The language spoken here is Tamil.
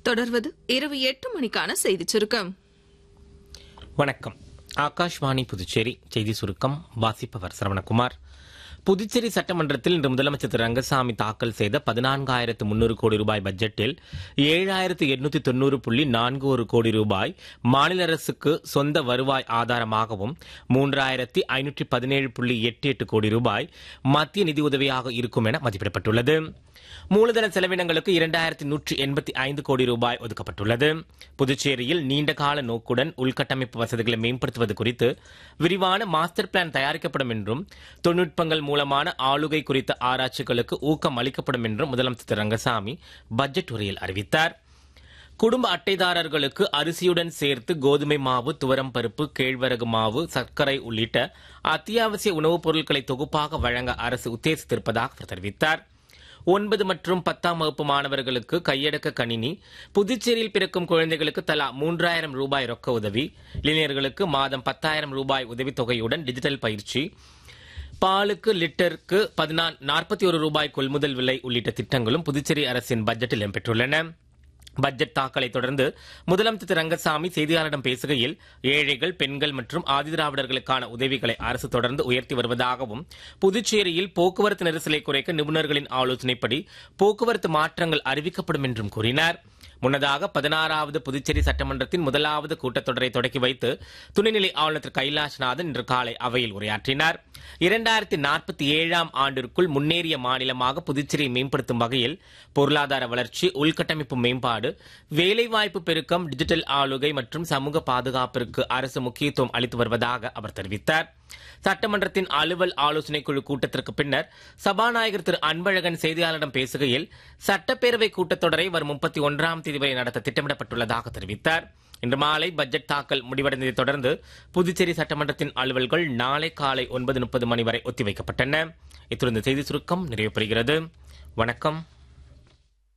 தொடர்வது இரவு எட்டு மணிக்கான செய்திச் சுருக்கம் வணக்கம் ஆகாஷ்வாணி புதுச்சேரி செய்தி சுருக்கம் வாசிப்பவர் சரவணகுமார் புதுச்சேரி சட்டமன்றத்தில் இன்று முதலமைச்சர் திரு ரங்கசாமி தாக்கல் செய்த பதினான்காயிரத்து முன்னூறு கோடி ரூபாய் பட்ஜெட்டில் ஏழாயிரத்து எண்ணூத்தி தொண்ணூறு புள்ளி நான்கு ஒரு கோடி ரூபாய் மாநில அரசுக்கு சொந்த வருவாய் ஆதாரமாகவும் மூன்றாயிரத்தி ஐநூற்றி பதினேழு புள்ளி எட்டு எட்டு கோடி ரூபாய் மத்திய நிதியுதவியாக இருக்கும் என மதிப்பிடப்பட்டுள்ளது மூலதன செலவினங்களுக்கு இரண்டாயிரத்தி நூற்றி எண்பத்தி ஐந்து கோடி ரூபாய் ஒதுக்கப்பட்டுள்ளது புதுச்சேரியில் நீண்டகால நோக்குடன் உள்கட்டமைப்பு வசதிகளை மேம்படுத்துவது குறித்து விரிவான மாஸ்டர் பிளான் தயாரிக்கப்படும் என்றும் தொழில்நுட்பங்கள் மூலமான ஆளுகை குறித்த ஆராய்ச்சிகளுக்கு ஊக்கம் அளிக்கப்படும் என்றும் முதலமைச்சர் திரு ரங்கசாமி பட்ஜெட் உரையில் அறிவித்தார் குடும்ப அட்டைதாரர்களுக்கு அரிசியுடன் சேர்த்து கோதுமை மாவு துவரம் பருப்பு கேழ்வரகு மாவு சர்க்கரை உள்ளிட்ட அத்தியாவசிய உணவுப் பொருட்களை தொகுப்பாக வழங்க அரசு உத்தேசித்திருப்பதாக அவர் தெரிவித்தார் ஒன்பது மற்றும் பத்தாம் வகுப்பு மாணவர்களுக்கு கையடக்க கணினி புதுச்சேரியில் பிறக்கும் குழந்தைகளுக்கு தலா மூன்றாயிரம் ரூபாய் ரொக்க உதவி இளைஞர்களுக்கு மாதம் பத்தாயிரம் ரூபாய் உதவித்தொகையுடன் டிஜிட்டல் பயிற்சி பாலுக்கு லிட்டருக்கு பதினான் நாற்பத்தி ஒரு ரூபாய் கொள்முதல் விலை உள்ளிட்ட திட்டங்களும் புதுச்சேரி அரசின் பட்ஜெட்டில் இடம்பெற்றுள்ளன பட்ஜெட் தாக்கலை தொடர்ந்து முதலமைச்சர் திரு ரங்கசாமி செய்தியாளரிடம் பேசுகையில் ஏழைகள் பெண்கள் மற்றும் ஆதிதிராவிடர்களுக்கான உதவிகளை அரசு தொடர்ந்து உயர்த்தி வருவதாகவும் புதுச்சேரியில் போக்குவரத்து நெரிசலை குறைக்க நிபுணர்களின் ஆலோசனைப்படி போக்குவரத்து மாற்றங்கள் அறிவிக்கப்படும் என்றும் கூறினார் முன்னதாக பதினாறாவது புதுச்சேரி சட்டமன்றத்தின் முதலாவது கூட்டத்தொடரை தொடக்கி வைத்து துணைநிலை ஆளுநர் திரு கைலாஷ்நாதன் இன்று காலை அவையில் உரையாற்றினார் இரண்டாயிரத்தி நாற்பத்தி ஏழாம் ஆண்டிற்குள் முன்னேறிய மாநிலமாக புதுச்சேரியை மேம்படுத்தும் வகையில் பொருளாதார வளர்ச்சி உள்கட்டமைப்பு மேம்பாடு வேலைவாய்ப்பு பெருக்கம் டிஜிட்டல் ஆளுகை மற்றும் சமூக பாதுகாப்பிற்கு அரசு முக்கியத்துவம் அளித்து வருவதாக அவர் தெரிவித்தார் சட்டமன்றத்தின் அலுவல் ஆலோசனைக் குழு கூட்டத்திற்கு பின்னர் சபாநாயகர் திரு அன்பழகன் செய்தியாளரிடம் பேசுகையில் சட்டப்பேரவை கூட்டத்தொடரை வரும் முப்பத்தி ஒன்றாம் தேதி வரை நடத்த திட்டமிடப்பட்டுள்ளதாக தெரிவித்தார் இன்று மாலை பட்ஜெட் தாக்கல் முடிவடைந்ததைத் தொடர்ந்து புதுச்சேரி சட்டமன்றத்தின் அலுவல்கள் நாளை காலை ஒன்பது முப்பது மணி வரை ஒத்திவைக்கப்பட்டன இத்துடன் இந்த செய்தி சுருக்கம் நிறைவு பெறுகிறது வணக்கம்